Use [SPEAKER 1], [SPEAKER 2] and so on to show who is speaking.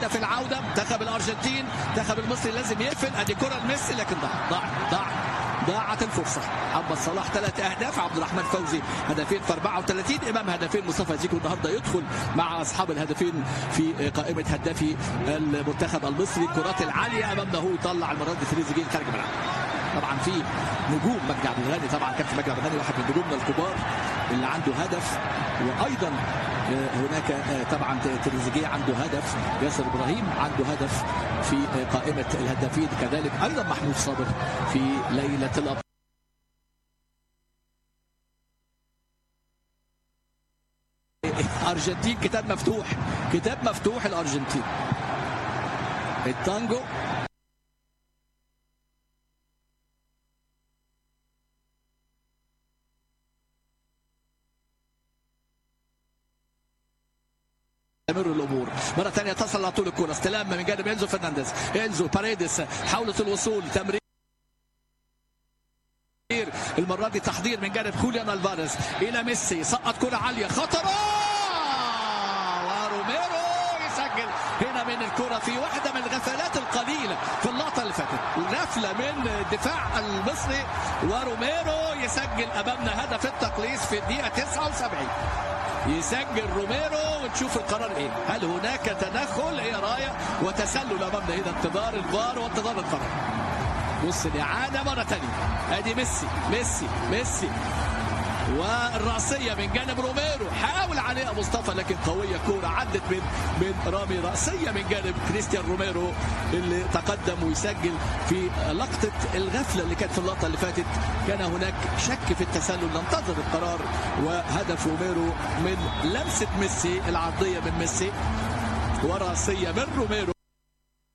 [SPEAKER 1] هدف العوده منتخب الارجنتين منتخب المصري لازم يقفل ادي كره لميسي لكن ضاع ضاع ضاع ضاعت الفرصه محمد صلاح ثلاث اهداف عبد الرحمن فوزي هدفين في 34 امام هدفين مصطفى زيكو النهارده يدخل مع اصحاب الهدفين في قائمه هدافي المنتخب المصري الكرات العاليه امامنا هو يطلع المره دي تريزيجيه خارج الملعب طبعا في نجوم مجدي عبد الغني طبعا كابتن مجدي عبد الغني واحد من نجومنا الكبار اللي عنده هدف وايضا هناك طبعا تريزيجيه عنده هدف ياسر ابراهيم عنده هدف في قائمه الهدافين كذلك ايضا محمود صابر في ليله الابطال ارجنتين كتاب مفتوح كتاب مفتوح الارجنتين التانجو تستمر الامور مره ثانيه تصل على طول الكره استلام من جانب انزو فرنانديز انزو باريدس حاولت الوصول تمرير المره دي تحضير من جانب خوليان الفاريز الى ميسي سقط كره عاليه خطره وروميرو يسجل هنا من الكره في واحده من الغفلات القليله في اللقطه اللي فاتت غفله من الدفاع المصري وروميرو يسجل امامنا هدف التقليص في الدقيقه 79 يسجل روميرو ونشوف القرار ايه هل هناك تدخل هي رايه وتسلل امامنا هنا انتظار الفار وانتظار القرار بص الاعاده مره ثانيه ادي ميسي ميسي ميسي والرأسية من جانب روميرو حاول عليها مصطفى لكن قوية كورة عدت من من رامي رأسية من جانب كريستيان روميرو اللي تقدم ويسجل في لقطة الغفلة اللي كانت في اللقطة اللي فاتت كان هناك شك في التسلل ننتظر القرار وهدف روميرو من لمسة ميسي العرضية من ميسي ورأسية من روميرو